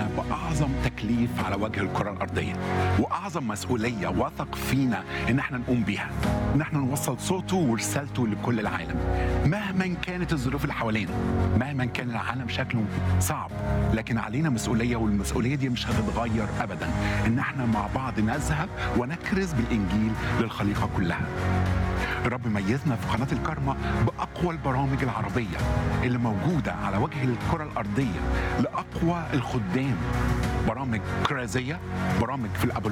علينا بأعظم تكليف على وجه الكرة الأرضية وأعظم مسؤولية وثق فينا إن احنا نقوم بيها إن احنا نوصل صوته ورسالته لكل العالم مهما كانت الظروف اللي حوالينا مهما كان العالم شكله صعب لكن علينا مسؤولية والمسؤولية دي مش هتتغير أبدا إن احنا مع بعض نذهب ونكرز بالإنجيل للخليقة كلها الرب ميزنا في قناة الكرمة بأقوى البرامج العربية اللي موجودة على وجه الكرة الأرضية لأقوى الخدام برامج كرازية برامج في الأبو